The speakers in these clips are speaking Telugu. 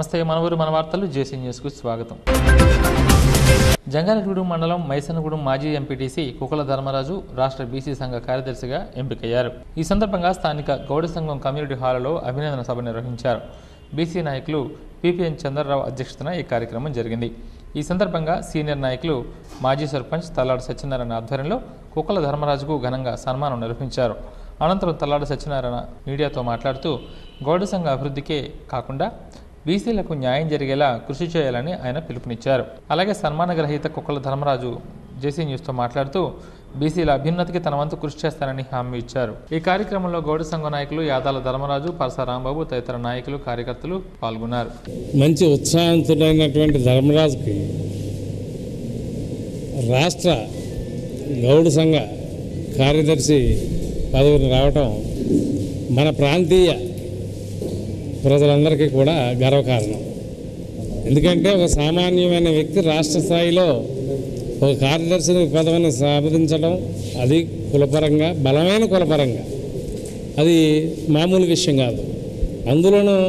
నమస్తే మనవరు మన వార్తలు జేసీ న్యూస్కు స్వాగతం జంగారెడ్డిగూడెం మండలం మైసనగూడెం మాజీ ఎంపీటీసీ కుకల ధర్మరాజు రాష్ట్ర బీసీ సంఘ కార్యదర్శిగా ఎంపికయ్యారు ఈ సందర్భంగా స్థానిక గౌడ సంఘం కమ్యూనిటీ హాలులో అభినందన సభ నిర్వహించారు బీసీ నాయకులు పిపిఎన్ చంద్రరావు అధ్యక్షతన ఈ కార్యక్రమం జరిగింది ఈ సందర్భంగా సీనియర్ నాయకులు మాజీ సర్పంచ్ తల్లాడు సత్యనారాయణ ఆధ్వర్యంలో కుక్కల ధర్మరాజుకు ఘనంగా సన్మానం నిర్వహించారు అనంతరం తల్లాడు సత్యనారాయణ మీడియాతో మాట్లాడుతూ గౌడ సంఘ అభివృద్ధికే కాకుండా బీసీలకు న్యాయం జరిగేలా కృషి చేయాలని ఆయన పిలుపునిచ్చారు అలాగే సన్మాన గ్రహీత కుక్కల ధర్మరాజు జేసీ న్యూస్తో మాట్లాడుతూ బీసీల అభ్యున్నతికి తన వంతు కృషి చేస్తానని హామీ ఇచ్చారు ఈ కార్యక్రమంలో గౌడ సంఘ నాయకులు యాదాల ధర్మరాజు పరస రాంబాబు తదితర నాయకులు కార్యకర్తలు పాల్గొన్నారు మంచి ఉత్సాహవంతుడైనటువంటి ధర్మరాజుకి రాష్ట్ర గౌడ సంఘ కార్యదర్శి పదవిని రావటం మన ప్రాంతీయ ప్రజలందరికీ కూడా గర్వకారణం ఎందుకంటే ఒక సామాన్యమైన వ్యక్తి రాష్ట్ర స్థాయిలో ఒక కార్యదర్శి పదవిని సాధించడం అది కులపరంగా బలమైన కులపరంగా అది మామూలు విషయం కాదు అందులోనూ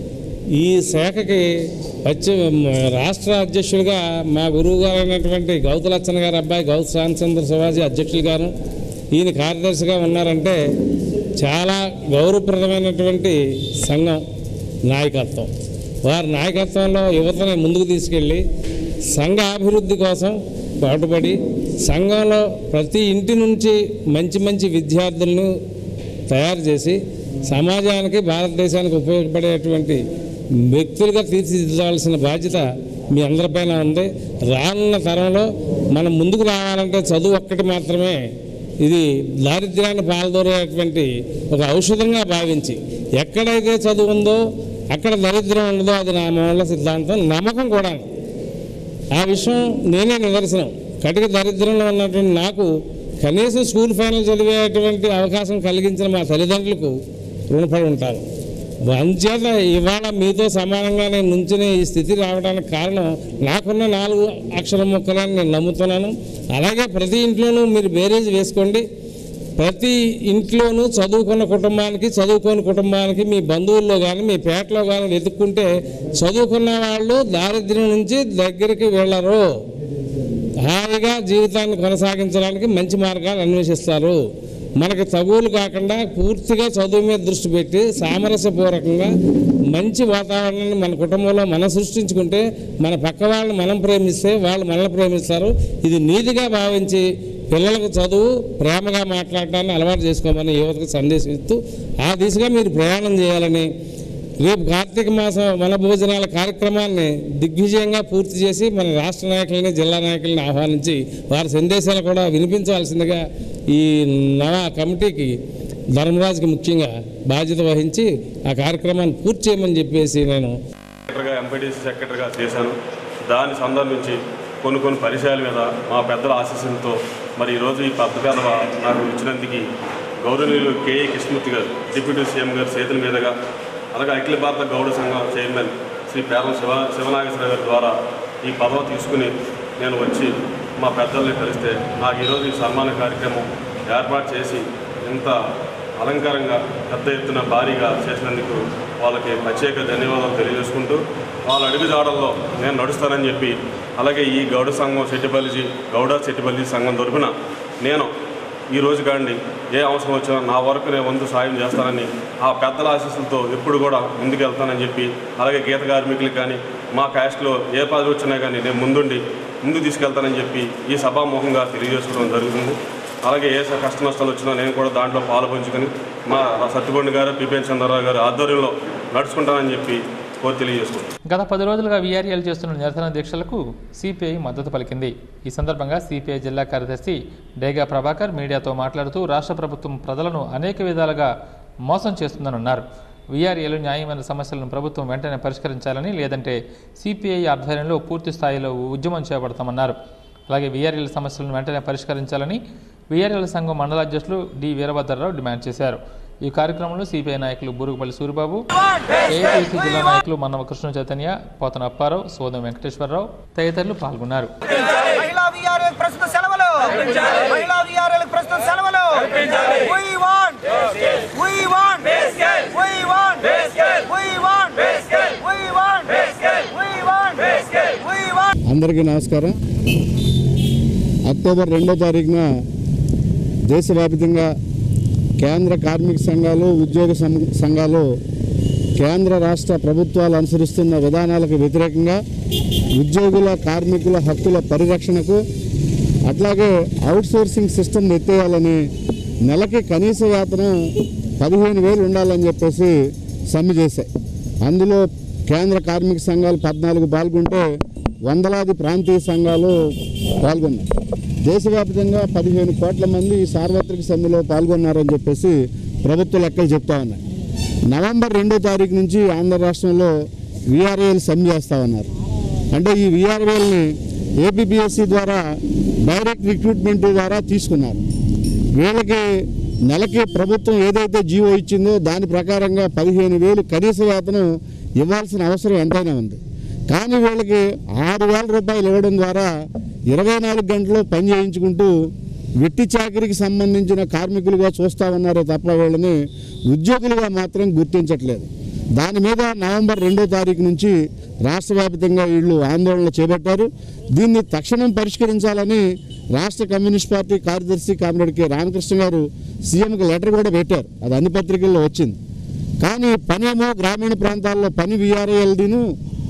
ఈ శాఖకి వచ్చి రాష్ట్ర అధ్యక్షుడిగా మా గురువు గారు అయినటువంటి గౌతలచ్చన్న గారి అబ్బాయి గౌత రామచంద్ర శివాజీ అధ్యక్షులు గారు ఈయన కార్యదర్శిగా ఉన్నారంటే చాలా గౌరవప్రదమైనటువంటి సంఘం నాయకత్వం వారి నాయకత్వంలో యువతని ముందుకు తీసుకెళ్ళి సంఘ అభివృద్ధి కోసం పాటుపడి సంఘంలో ప్రతి ఇంటి నుంచి మంచి మంచి విద్యార్థులను తయారు చేసి సమాజానికి భారతదేశానికి ఉపయోగపడేటువంటి వ్యక్తులుగా తీర్చిదిద్దాల్సిన బాధ్యత మీ అందరిపైన ఉంది రానున్న తరంలో మనం ముందుకు రావాలంటే చదువు ఒక్కటి మాత్రమే ఇది దారిద్ర్యాన్ని పాల్దోరేటువంటి ఒక ఔషధంగా భావించి ఎక్కడైతే చదువు ఉందో అక్కడ దరిద్రం ఉండదో అది నా మూల సిద్ధాంతం నమ్మకం కూడా ఆ విషయం నేనే నిదర్శనం కటిక దరిద్రంలో ఉన్నటువంటి నాకు కనీసం స్కూల్ ఫైనల్ చదివేటువంటి అవకాశం కలిగించిన మా తల్లిదండ్రులకు రుణపడి ఉంటాను అందుచేత ఇవాళ మీతో సమానంగా నేను నుంచుని ఈ స్థితి రావడానికి కారణం నాకున్న నాలుగు అక్షర ముక్కలని నేను నమ్ముతున్నాను అలాగే ప్రతి ఇంట్లోనూ మీరు బేరేజ్ వేసుకోండి ప్రతి ఇంట్లోనూ చదువుకున్న కుటుంబానికి చదువుకోని కుటుంబానికి మీ బంధువుల్లో కానీ మీ పేటలో కానీ వెతుక్కుంటే చదువుకున్న వాళ్ళు దారిద్ర్యం నుంచి దగ్గరికి వెళ్ళరు హాయిగా జీవితాన్ని కొనసాగించడానికి మంచి మార్గాలు అన్వేషిస్తారు మనకి తగువులు కాకుండా పూర్తిగా చదువు మీద దృష్టి పెట్టి సామరస్యపూర్వకంగా మంచి వాతావరణాన్ని మన కుటుంబంలో మనం సృష్టించుకుంటే మన పక్క వాళ్ళని మనం ప్రేమిస్తే వాళ్ళు మనల్ని ప్రేమిస్తారు ఇది నీతిగా భావించి పిల్లలకు చదువు ప్రేమగా మాట్లాడటాన్ని అలవాటు చేసుకోమని యువతకు సందేశం ఇస్తూ ఆ దిశగా మీరు ప్రయాణం చేయాలని రేపు కార్తీక మాసం వన భోజనాల కార్యక్రమాన్ని దిగ్విజయంగా పూర్తి చేసి మన రాష్ట్ర నాయకులని జిల్లా నాయకులని ఆహ్వానించి వారి సందేశాలు కూడా వినిపించవలసిందిగా ఈ నవ కమిటీకి ధర్మరాజుకి ముఖ్యంగా బాధ్యత వహించి ఆ కార్యక్రమాన్ని పూర్తి చేయమని చెప్పేసి నేను సెక్రటరీగా ఎంపీటీసీ సెక్రటరీగా చేశాను దాన్ని సందర్భించి కొన్ని కొన్ని పరిచయాల మీద మా పెద్దల ఆశీస్సులతో మరి ఈరోజు ఈ పెద్ద పెదవ నాకు ఇచ్చినందుకు గౌరవనీయులు కేఏ కృష్ణమూర్తి గారు డిప్యూటీ సీఎం గారు చేతుల మీదుగా అలాగే అఖిల భారత గౌడ సంఘం చైర్మన్ శ్రీ పేరం శివ శివనాగేశ్వర గారి ద్వారా ఈ పదవి తీసుకుని నేను వచ్చి మా పెద్దల్ని కలిస్తే నాకు ఈరోజు ఈ సన్మాన కార్యక్రమం ఏర్పాటు చేసి ఇంత అలంకారంగా పెద్ద ఎత్తున భారీగా చేసినందుకు వాళ్ళకి ప్రత్యేక ధన్యవాదాలు తెలియజేసుకుంటూ వాళ్ళ అడుగుజాడల్లో నేను నడుస్తానని చెప్పి అలాగే ఈ గౌడ సంఘం సెట్టిపల్లి గౌడ సెట్టిపల్లి సంఘం తరపున నేను ఈ రోజు కాండి ఏ అవసరం వచ్చినా నా వరకు నేను వంతు సాయం చేస్తానని ఆ పెద్దల ఆశీస్సులతో ఎప్పుడు కూడా ముందుకు వెళ్తానని చెప్పి అలాగే గీత కార్మికులకు కానీ మా క్యాస్ట్లో ఏ పదవి వచ్చినా కానీ నేను ముందుండి ముందుకు తీసుకెళ్తానని చెప్పి ఈ సభాముఖంగా తెలియజేసుకోవడం జరుగుతుంది అలాగే ఏ కష్ట నష్టాలు వచ్చినా నేను కూడా దాంట్లో పాలు పంచుకొని మా సత్యపండి గారు పిపిఎన్ చంద్రరావు గారు ఆధ్వర్యంలో నడుచుకుంటానని చెప్పి కోరి తెలియజేసుకుంటాను గత పది రోజులుగా వీఆర్ఎల్ చేస్తున్న నిరసన దీక్షలకు సిపిఐ మద్దతు పలికింది ఈ సందర్భంగా సిపిఐ జిల్లా కార్యదర్శి డేగా ప్రభాకర్ మీడియాతో మాట్లాడుతూ రాష్ట్ర ప్రభుత్వం ప్రజలను అనేక విధాలుగా మోసం చేస్తుందని అన్నారు వీఆర్ఏలు న్యాయమైన సమస్యలను ప్రభుత్వం వెంటనే పరిష్కరించాలని లేదంటే సిపిఐ ఆధ్వర్యంలో పూర్తి స్థాయిలో ఉద్యమం చేపడతామన్నారు అలాగే వీఆర్ఎల్ సమస్యలను వెంటనే పరిష్కరించాలని వీఆర్ఎల్ సంఘం మండల అధ్యక్షులు డి వీరభద్రరావు డిమాండ్ చేశారు ఈ కార్యక్రమంలో సిపిఐ నాయకులు బూరుగుపల్లి సూరిబాబు ఏఐటీసీ జిల్లా నాయకులు మన్నవ కృష్ణ చైతన్య పోతన అప్పారావు సోదం వెంకటేశ్వరరావు తదితరులు పాల్గొన్నారు మహిళా విఆర్ఎల్ ప్రస్తుత సెలవులు మహిళా విఆర్ఎల్ ప్రస్తుత సెలవులు We want We want We want We want We want అందరికీ నమస్కారం అక్టోబర్ రెండో తారీఖున దేశవ్యాప్తంగా కేంద్ర కార్మిక సంఘాలు ఉద్యోగ సం- సంఘాలు కేంద్ర రాష్ట్ర ప్రభుత్వాలు అనుసరిస్తున్న విధానాలకు వ్యతిరేకంగా ఉద్యోగుల కార్మికుల హక్కుల పరిరక్షణకు అట్లాగే అవుట్సోర్సింగ్ సిస్టమ్ ఎత్తేయాలని నెలకి కనీస వేతనం పదిహేను వేలు ఉండాలని చెప్పేసి సమ్మె చేశాయి అందులో కేంద్ర కార్మిక సంఘాలు పద్నాలుగు పాల్గొంటే వందలాది ప్రాంతీయ సంఘాలు పాల్గొన్నాయి దేశవ్యాప్తంగా పదిహేను కోట్ల మంది ఈ సార్వత్రిక సమ్మెలో పాల్గొన్నారని చెప్పేసి ప్రభుత్వ లెక్కలు చెప్తా ఉన్నాయి నవంబర్ రెండో తారీఖు నుంచి ఆంధ్ర రాష్ట్రంలో విఆర్ఏలు సమ్మె చేస్తా ఉన్నారు అంటే ఈ విఆర్ఏల్ని ఏపీపీఎస్సీ ద్వారా డైరెక్ట్ రిక్రూట్మెంట్ ద్వారా తీసుకున్నారు వీళ్ళకి నెలకి ప్రభుత్వం ఏదైతే జీవో ఇచ్చిందో దాని ప్రకారంగా పదిహేను వేలు కనీస వేతనం ఇవ్వాల్సిన అవసరం ఎంతైనా ఉంది కానీ వీళ్ళకి ఆరు వేల రూపాయలు ఇవ్వడం ద్వారా ఇరవై నాలుగు గంటలు పని చేయించుకుంటూ వెట్టి చాకరికి సంబంధించిన కార్మికులుగా చూస్తా ఉన్నారే తప్ప వీళ్ళని ఉద్యోగులుగా మాత్రం గుర్తించట్లేదు దాని మీద నవంబర్ రెండో తారీఖు నుంచి రాష్ట్ర వ్యాప్తంగా వీళ్ళు ఆందోళన చేపట్టారు దీన్ని తక్షణం పరిష్కరించాలని రాష్ట్ర కమ్యూనిస్ట్ పార్టీ కార్యదర్శి కామ్రేడ్ కె రామకృష్ణ గారు సీఎంకి లెటర్ కూడా పెట్టారు అది అన్ని పత్రికల్లో వచ్చింది కానీ పనేమో గ్రామీణ ప్రాంతాల్లో పని విఆర్ఏల్దీను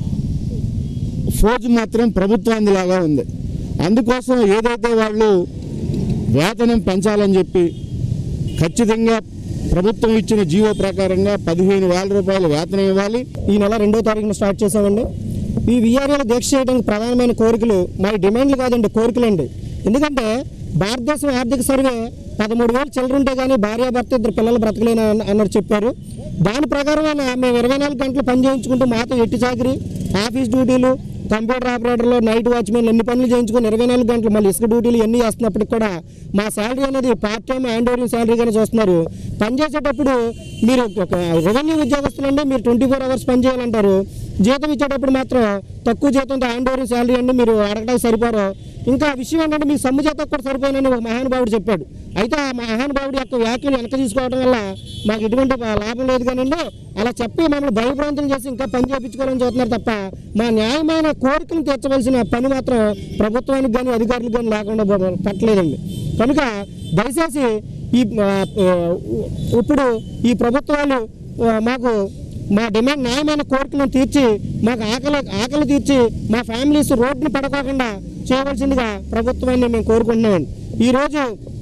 ఫోజు మాత్రం ప్రభుత్వాందిలాగా ఉంది అందుకోసం ఏదైతే వాళ్ళు వేతనం పెంచాలని చెప్పి ఖచ్చితంగా ప్రభుత్వం ఇచ్చిన జీవో ప్రకారంగా పదిహేను వేల రూపాయలు వేతనం ఇవ్వాలి ఈ నెల రెండో తారీఖున స్టార్ట్ చేసామండి ఈ విఆర్ఏలు దీక్ష చేయడానికి ప్రధానమైన కోరికలు మా డిమాండ్లు కాదండి కోరికలండి ఎందుకంటే భారతదేశం ఆర్థిక సర్వే పదమూడు వేలు చిల్లరుంటే కానీ భార్యాభర్త ఇద్దరు పిల్లలు బ్రతకలేని అన్న- అన్నట్టు చెప్పారు దాని ప్రకారమైన మేము ఇరవై నాలుగు గంటలు పని చేయించుకుంటూ మాతో ఎట్టి చాకరీ ఆఫీస్ డ్యూటీలు కంప్యూటర్ ఆపరేటర్లు నైట్ వాచ్మెన్ ఎన్ని పనులు చేయించుకుని ఇరవై నాలుగు గంటలు మళ్ళీ ఇసుక డ్యూటీలు ఎన్ని చేస్తున్నప్పటికి కూడా మా శాలరీ అనేది పార్ట్ టైం హ్యాండ్ ఓవరింగ్ శాలరీగానే చూస్తున్నారు పని చేసేటప్పుడు మీరు ఒక రెవెన్యూ ఉద్యోగస్తులు అంటే మీరు ట్వంటీ ఫోర్ అవర్స్ పని చేయాలంటారు జీతం ఇచ్చేటప్పుడు మాత్రం తక్కువ జీతంతో హ్యాండ్ ఓవరింగ్ శాలరీ అండి మీరు అడగడానికి సరిపోరు ఇంకా విషయం ఏంటంటే మీ సమ్ము చేత కూడా సరిపోయినని ఒక మహానుభావుడు చెప్పాడు అయితే ఆ మహానుభావుడి యొక్క వ్యాఖ్యలు వెనక తీసుకోవడం వల్ల మాకు ఎటువంటి లాభం లేదు కానండి అలా చెప్పి మమ్మల్ని భయభ్రాంతులు చేసి ఇంకా పని చేయించుకోవాలని చూస్తున్నారు తప్ప మా న్యాయమైన కోరికలు తీర్చవలసిన పని మాత్రం ప్రభుత్వానికి కానీ అధికారులకు కానీ లేకుండా పో- పట్టలేదండి కనుక దయచేసి ఈ ఆ, ఆ, ఇప్పుడు ఈ ప్రభుత్వాలు ఆ, మాకు మా డిమాండ్ న్యాయమైన కోరికలను తీర్చి మాకు ఆకలి ఆకలి తీర్చి మా ఫ్యామిలీస్ రోడ్డును పడుకోకుండా చేయవలసిందిగా ప్రభుత్వాన్ని మేము కోరుకుంటున్నామండి ఈరోజు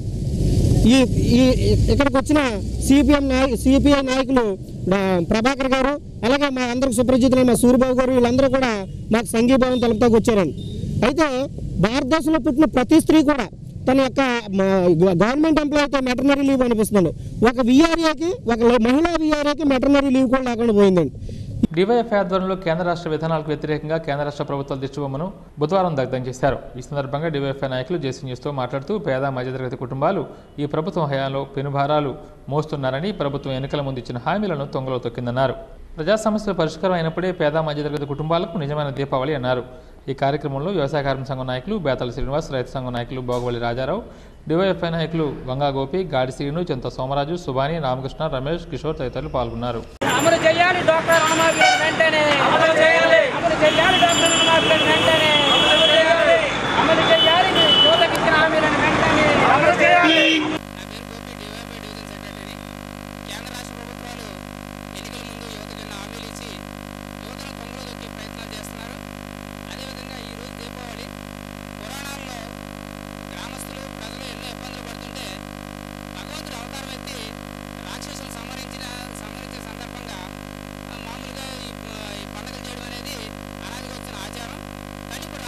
ఈ ఈ ఇక్కడికి వచ్చిన సిపిఎం నాయ సిపిఐ నాయకులు ఆ, ప్రభాకర్ గారు అలాగే మా అందరికి సుప్రజితులైన మా సూర్యబాబు గారు వీళ్ళందరూ కూడా మాకు సంఘీభావం తెలుపుతాకు వచ్చారండి అయితే భారతదేశంలో పుట్టిన ప్రతి స్త్రీ కూడా తన యొక్క మా, గవర్నమెంట్ ఎంప్లాయ్ అయితే మెటర్నరీ లీవ్ అనిపిస్తుంది ఒక విఆర్ఏకి ఒక లే- మహిళా విఆర్ఏకి మెటర్నరీ లీవ్ కూడా లేకుండా పోయిందండి డివైఎఫ్ఐ ఆధ్వర్యంలో కేంద్ర రాష్ట్ర విధానాలకు వ్యతిరేకంగా కేంద్ర రాష్ట్ర ప్రభుత్వాల దిష్టిబొమ్మను బుధవారం దగ్ధం చేశారు ఈ సందర్భంగా డివైఎఫ్ఐ నాయకులు జేసీ న్యూస్తో మాట్లాడుతూ పేద మధ్యతరగతి కుటుంబాలు ఈ ప్రభుత్వం హయాంలో పెనుభారాలు మోస్తున్నారని ప్రభుత్వం ఎన్నికల ముందు ఇచ్చిన హామీలను తొంగలో తొక్కిందన్నారు ప్రజా సమస్యల పరిష్కారం అయినప్పుడే పేద మధ్యతరగతి కుటుంబాలకు నిజమైన దీపావళి అన్నారు ఈ కార్యక్రమంలో వ్యవసాయ కార్మిక సంఘం నాయకులు బేతాల శ్రీనివాస్ రైతు సంఘం నాయకులు బోగవల్లి రాజారావు డివైఎఫ్ఐ నాయకులు వంగా గోపి గాడి శ్రీను చింత సోమరాజు సుబాని రామకృష్ణ రమేష్ కిషోర్ తదితరులు పాల్గొన్నారు అమలు చేయాలి డాక్టర్ రుణమాఫీ వెంటనే అమలు చేయాలి అమలు చేయాలి డాక్టర్ రుణమాఫీ వెంటనే అమలు చేయాలి అమలు చేయాలి యువతకి ఇచ్చిన హామీలను వెంటనే అమలు చేయాలి నా పేరు గోపి డివైఎఫ్ఐ డివిజన్ సెక్రటరీ కేంద్ర రాష్ట్ర ప్రభుత్వాలు ఎన్నికల ముందు యువతకు ఎన్నో హామీలు ఇచ్చి యువతను కొంగలో దొక్కే ప్రయత్నాలు చేస్తున్నారు అదేవిధంగా ఈరోజు దీపావళి పురాణాల్లో గ్రామస్తులు ప్రజలు ఎన్నో ఇబ్బందులు పడుతుంటే భగవంతుడు అవతారం ఎత్తి రాక్షసులు సంహరించిన సంహరించే సందర్భంగా ఆ, మామూలుగా ఈ ప- ఈ పండుగలు చేయడం అనేది అనాదిగా వచ్చిన ఆచారం కానీ ఇప్పుడు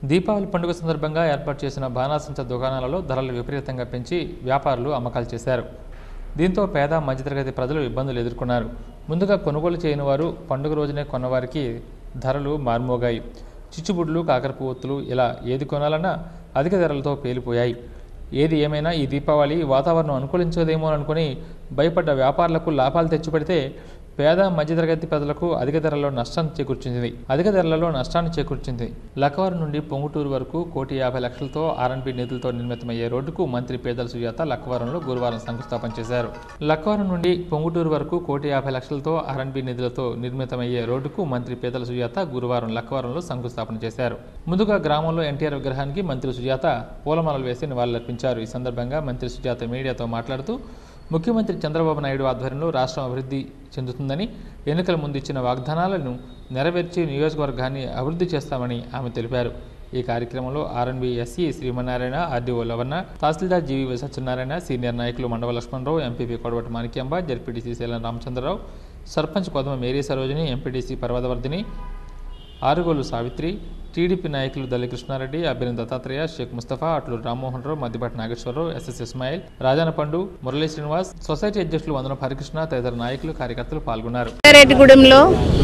దీపావళి పండుగ సందర్భంగా ఏర్పాటు చేసిన బాణాసంచ దుకాణాలలో ధరలు విపరీతంగా పెంచి వ్యాపారులు అమ్మకాలు చేశారు దీంతో పేద మధ్యతరగతి ప్రజలు ఇబ్బందులు ఎదుర్కొన్నారు ముందుగా కొనుగోలు చేయని వారు పండుగ రోజునే కొన్నవారికి ధరలు మార్మోగాయి చిచ్చుబుడ్లు కాకరపువ్వొత్తులు ఇలా ఏది కొనాలన్నా అధిక ధరలతో పేలిపోయాయి ఏది ఏమైనా ఈ దీపావళి వాతావరణం అనుకూలించదేమో అనుకుని భయపడ్డ వ్యాపారులకు లాభాలు తెచ్చిపెడితే పేద మధ్యతరగతి ప్రజలకు అధిక ధరల్లో నష్టాన్ని చేకూర్చింది అధిక ధరలలో నష్టాన్ని చేకూర్చింది లక్కవరం నుండి పొంగుటూరు వరకు కోటి యాభై లక్షలతో ఆర్ఎన్బి నిధులతో నిర్మితమయ్యే రోడ్డుకు మంత్రి పేదల సుజాత లక్కవరంలో గురువారం శంకుస్థాపన చేశారు లక్కవరం నుండి పొంగుటూరు వరకు కోటి యాభై లక్షలతో ఆర్ఎన్బి నిధులతో నిర్మితమయ్యే రోడ్డుకు మంత్రి పేదల సుజాత గురువారం లక్కవరంలో శంకుస్థాపన చేశారు ముందుగా గ్రామంలో ఎన్టీఆర్ విగ్రహానికి మంత్రి సుజాత పూలమాలలు వేసి నివాళులర్పించారు ఈ సందర్భంగా మంత్రి సుజాత మీడియాతో మాట్లాడుతూ ముఖ్యమంత్రి చంద్రబాబు నాయుడు ఆధ్వర్యంలో రాష్ట్రం అభివృద్ధి చెందుతుందని ఎన్నికల ముందు ఇచ్చిన వాగ్దానాలను నెరవేర్చి నియోజకవర్గాన్ని అభివృద్ధి చేస్తామని ఆమె తెలిపారు ఈ కార్యక్రమంలో R and B SE Srimannarayana RDO Lavanna tahsildar GV Satyanarayana senior నాయకులు Mandava Lakshmanarao MPP Kodavati Manikyamba ZPTC Sailam Ramachandrarao sarpanch Kodama Mary Sarojini MPTC Parvathavardhini Arugolu Savitri TDP నాయకులు దల్లి కృష్ణారెడ్డి అభినంద్ దత్తాత్రేయ షేక్ ముస్తఫా అట్లూరు రామ్మోహన్ రావు మద్దిపాటి నాగేశ్వరరావు ఎస్ఎస్ ఇస్మాయిల్ రాజాన పండు మురళీ శ్రీనివాస్ సొసైటీ అధ్యక్షులు వందన హరికృష్ణ తదితర నాయకులు కార్యకర్తలు పాల్గొన్నారు రెడ్డిగూడెంలో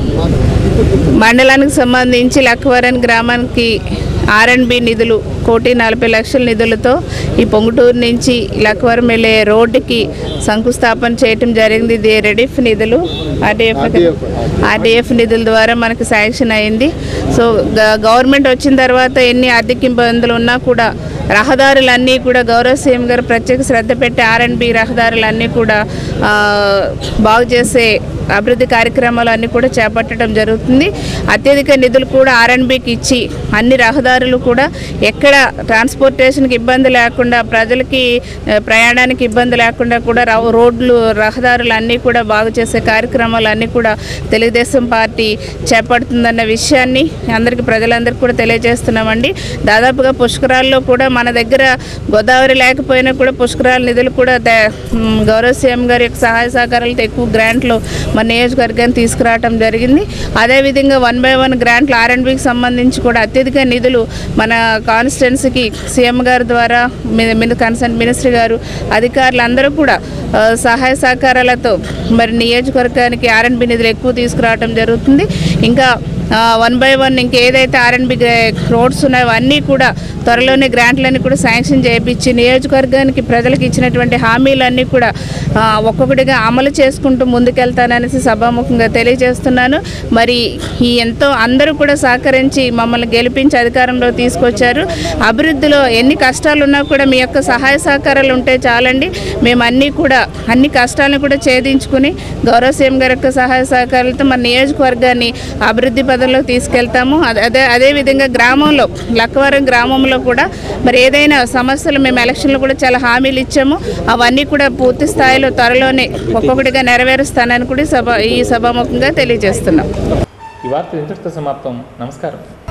మండలానికి సంబంధించి లక్కవరం గ్రామానికి ఆర్ఎండ్బి నిధులు కోటి నలభై లక్షల నిధులతో ఈ పొంగుటూరు నుంచి లక్కవరం వెళ్ళే రోడ్డుకి శంకుస్థాపన చేయటం జరిగింది ఇది రెడిఫ్ నిధులు ఆర్డీఎఫ్ ఆర్డీఎఫ్ నిధుల ద్వారా మనకి శాంక్షన్ అయింది సో గ- గవర్నమెంట్ వచ్చిన తర్వాత ఎన్ని ఆర్థిక ఇబ్బందులు ఉన్నా కూడా రహదారులన్నీ కూడా గౌరవ సీఎం గారు ప్రత్యేక శ్రద్ధ పెట్టి ఆర్ఎండ్బి రహదారులన్నీ కూడా ఆ, బాగు చేసే అభివృద్ధి కార్యక్రమాలు అన్నీ కూడా చేపట్టడం జరుగుతుంది అత్యధిక నిధులు కూడా ఆర్ఎన్బికి ఇచ్చి అన్ని రహదారులు కూడా ఎక్కడ ట్రాన్స్పోర్టేషన్కి ఇబ్బంది లేకుండా ప్రజలకి ఆ, ప్రయాణానికి ఇబ్బంది లేకుండా కూడా రవ- రోడ్లు రహదారులు అన్నీ కూడా బాగు చేసే కార్యక్రమాలు అన్నీ కూడా తెలుగుదేశం పార్టీ చేపడుతుందన్న విషయాన్ని అందరికీ ప్రజలందరికీ కూడా తెలియజేస్తున్నామండి దాదాపుగా పుష్కరాల్లో కూడా మన దగ్గర గోదావరి లేకపోయినా కూడా పుష్కరాల నిధులు కూడా ద- మ్, గౌరవ సీఎం గారి యొక్క సహాయ సహకారాలతో ఎక్కువ గ్రాంట్లు మన నియోజకవర్గాన్ని తీసుకురావడం జరిగింది అదేవిధంగా వన్ బై వన్ గ్రాంట్లు ఆర్ఎండ్బికి సంబంధించి కూడా అత్యధిక నిధులు మన కాన్స్టిట్యున్సీకి సీఎం గారి ద్వారా మిన్ కన్సర్న్ మినిస్టర్ గారు అధికారులు అందరూ కూడా ఆ, సహాయ సహకారాలతో మరి నియోజకవర్గానికి ఆర్ఎండ్బి నిధులు ఎక్కువ తీసుకురావడం జరుగుతుంది ఇంకా వన్ బై వన్ ఇంకేదైతే ఆర్ఎండ్బి రోడ్స్ ఉన్నాయో అన్నీ కూడా త్వరలోనే గ్రాంట్లన్నీ కూడా శాంక్షన్ చేయించి నియోజకవర్గానికి ప్రజలకు ఇచ్చినటువంటి హామీలన్నీ కూడా ఆ, ఒక్కొక్కటిగా అమలు చేసుకుంటూ ముందుకెళ్తాననేసి సభాముఖంగా తెలియజేస్తున్నాను మరి ఈ ఎంతో అందరూ కూడా సహకరించి మమ్మల్ని గెలిపించి అధికారంలో తీసుకొచ్చారు అభివృద్ధిలో ఎన్ని కష్టాలు ఉన్నా కూడా మీ యొక్క సహాయ సహకారాలు ఉంటే చాలండి మేము అన్నీ కూడా అన్ని కష్టాలను కూడా ఛేదించుకుని గౌరవ సీఎం గారి యొక్క సహాయ సహకారాలతో మన నియోజకవర్గాన్ని అభివృద్ధి పదంలో తీసుకెళ్తాము అదే అదే అదేవిధంగా గ్రామంలో లక్కవరం గ్రామంలో కూడా మరి ఏదైనా సమస్యలు మేము ఎలక్షన్లో కూడా చాలా హామీలు ఇచ్చాము అవన్నీ కూడా పూర్తి స్థాయిలో త్వరలోనే ఒక్కొక్కటిగా నెరవేరుస్తానని కూడా ఈ సభ ఈ సభాముఖంగా తెలియజేస్తున్నాం ఈ వార్త ఇంతటితో సమాప్తం నమస్కారం